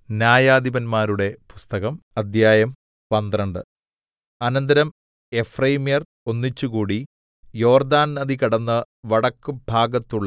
ന്യായാധിപന്മാരുടെ പുസ്തകം അദ്ധ്യായം പന്ത്രണ്ട് അനന്തരം എഫ്രയീമ്യർ ഒന്നിച്ചുകൂടി യോർദ്ദാൻ നദി കടന്ന് വടക്കുഭാഗത്തുള്ള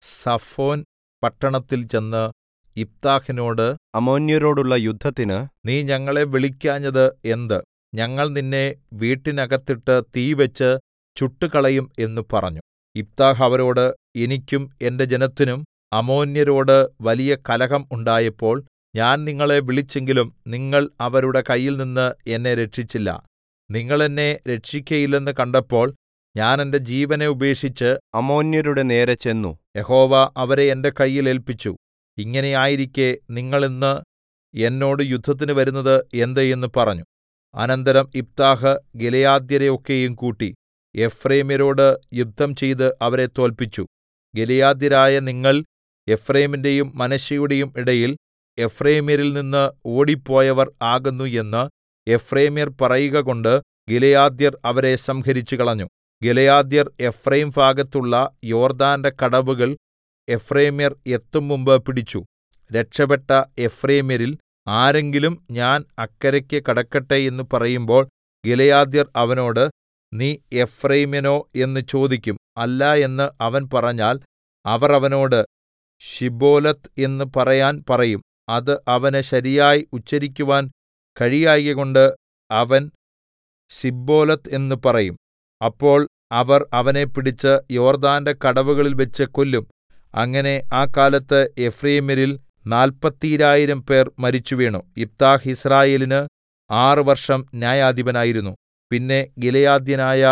സഫോൻ പട്ടണത്തിൽ ചെന്ന് യിഫ്താഹിനോട് അമ്മോന്യരോടുള്ള യുദ്ധത്തിന് നീ ഞങ്ങളെ വിളിക്കാഞ്ഞത് എന്ത് ഞങ്ങൾ നിന്നെ വീട്ടിനകത്തിട്ട് തീവെച്ച് ചുട്ടുകളയും എന്ന് പറഞ്ഞു യിഫ്താഹ് അവരോട് എനിക്കും എന്റെ ജനത്തിനും അമ്മോന്യരോട് വലിയ കലഹം ഉണ്ടായപ്പോൾ ഞാൻ നിങ്ങളെ വിളിച്ചെങ്കിലും നിങ്ങൾ അവരുടെ കയ്യിൽനിന്ന് എന്നെ രക്ഷിച്ചില്ല നിങ്ങൾ എന്നെ രക്ഷിക്കയില്ലെന്ന് കണ്ടപ്പോൾ ഞാൻ എന്റെ ജീവനെ ഉപേക്ഷിച്ച് അമ്മോന്യരുടെ നേരെ ചെന്നു യഹോവ അവരെ എന്റെ കയ്യിൽ ഏല്പിച്ചു ഇങ്ങനെയായിരിക്കെ നിങ്ങൾ ഇന്ന് എന്നോട് യുദ്ധത്തിന് വരുന്നത് എന്ത് എന്ന് പറഞ്ഞു അനന്തരം യിഫ്താഹ് ഗിലെയാദ്യരെ ഒക്കെയും കൂട്ടി എഫ്രയീമ്യരോട് യുദ്ധം ചെയ്ത് അവരെ തോല്പിച്ചു ഗിലെയാദ്യരായ നിങ്ങൾ എഫ്രയീമിന്റെയും മനശ്ശെയുടെയും ഇടയിൽ എഫ്രയീമ്യരിൽ നിന്ന് ഓടിപ്പോയവർ ആകുന്നു എന്ന് എഫ്രയീമ്യർ പറയുകകൊണ്ട് ഗിലെയാദ്യർ അവരെ സംഹരിച്ചുകളഞ്ഞു ഗിലെയാദ്യർ എഫ്രയീം ഭാഗത്തുള്ള യോർദ്ദാന്റെ കടവുകൾ എഫ്രയീമ്യർ എത്തുംമുമ്പ് പിടിച്ചു രക്ഷപ്പെട്ട എഫ്രയീമ്യരിൽ ആരെങ്കിലും ഞാൻ അക്കരയ്ക്ക് കടക്കട്ടെ എന്ന് പറയുമ്പോൾ ഗിലെയാദ്യർ അവനോട് നീ എഫ്രയീമ്യനോ എന്ന് ചോദിക്കും അല്ല എന്ന് അവൻ പറഞ്ഞാൽ അവർ അവനോട് ശിബ്ബോലത്ത് എന്ന് പറയാൻ പറയും അത് അവന് ശരിയായി ഉച്ചരിക്കുവാൻ കഴിയായ്കകൊണ്ട് അവൻ സിബ്ബോലത്ത് എന്ന് പറയും അപ്പോൾ അവർ അവനെ പിടിച്ച് യോർദ്ദാന്റെ കടവുകളിൽവെച്ച് കൊല്ലും അങ്ങനെ ആ കാലത്ത് എഫ്രയീമ്യരിൽ നാല്പത്തീരായിരം പേർ മരിച്ചുവീണു യിഫ്താഹ് യിസ്രായേലിന് ആറ് വർഷം ന്യായാധിപനായിരുന്നു പിന്നെ ഗിലെയാദ്യനായ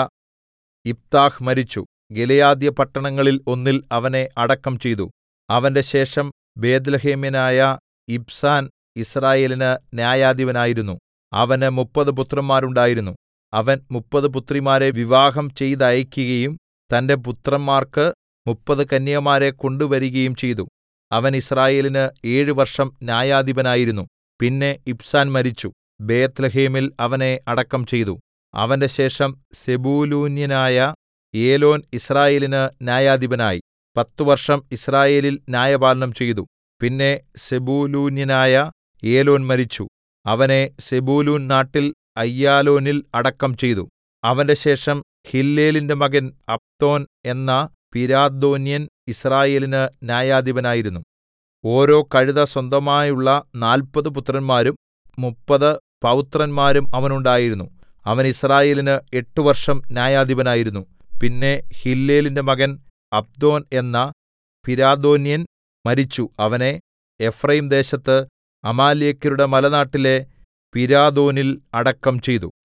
യിഫ്താഹ് മരിച്ചു ഗിലെയാദ്യ പട്ടണങ്ങളിൽ ഒന്നിൽ അവനെ അടക്കം ചെയ്തു അവന്റെ ശേഷം ബേത്ത്ലേഹേമ്യനായ ഇബ്സാൻ യിസ്രായേലിന് ന്യായാധിപനായിരുന്നു അവന് മുപ്പത് പുത്രന്മാരുണ്ടായിരുന്നു അവൻ മുപ്പത് പുത്രിമാരെ വിവാഹം ചെയ്തയക്കുകയും തന്റെ പുത്രന്മാർക്ക് മുപ്പത് കന്യകമാരെ കൊണ്ടുവരികയും ചെയ്തു അവൻ യിസ്രായേലിന് ഏഴ് വർഷം ന്യായാധിപനായിരുന്നു പിന്നെ ഇബ്സാൻ മരിച്ചു ബേത്ത്ലേഹേമിൽ അവനെ അടക്കം ചെയ്തു അവന്റെ ശേഷം സെബൂലൂന്യനായ ഏലോൻ യിസ്രായേലിന് ന്യായാധിപനായി പത്തു വർഷം യിസ്രായേലിൽ ന്യായപാലനം ചെയ്തു പിന്നെ സെബൂലൂന്യനായ ഏലോൻ മരിച്ചു അവനെ സെബൂലൂൻ നാട്ടിൽ അയ്യാലോനിൽ അടക്കം ചെയ്തു അവന്റെ ശേഷം ഹില്ലേലിന്റെ മകൻ അബ്ദോൻ എന്ന പിരാദോന്യൻ യിസ്രായേലിന് ന്യായാധിപനായിരുന്നു ഓരോ കഴുത സ്വന്തമായുള്ള നാല്പത് പുത്രന്മാരും മുപ്പത് പൗത്രന്മാരും അവനുണ്ടായിരുന്നു അവൻ യിസ്രായേലിന് എട്ട് വർഷം ന്യായാധിപനായിരുന്നു പിന്നെ ഹില്ലേലിന്റെ മകൻ അബ്ദോൻ എന്ന പിരാദോന്യൻ മരിച്ചു അവനെ എഫ്രയീം ദേശത്ത് അമാലേക്യരുടെ മലനാട്ടിലെ പിരാദോനിൽ അടക്കം ചെയ്തു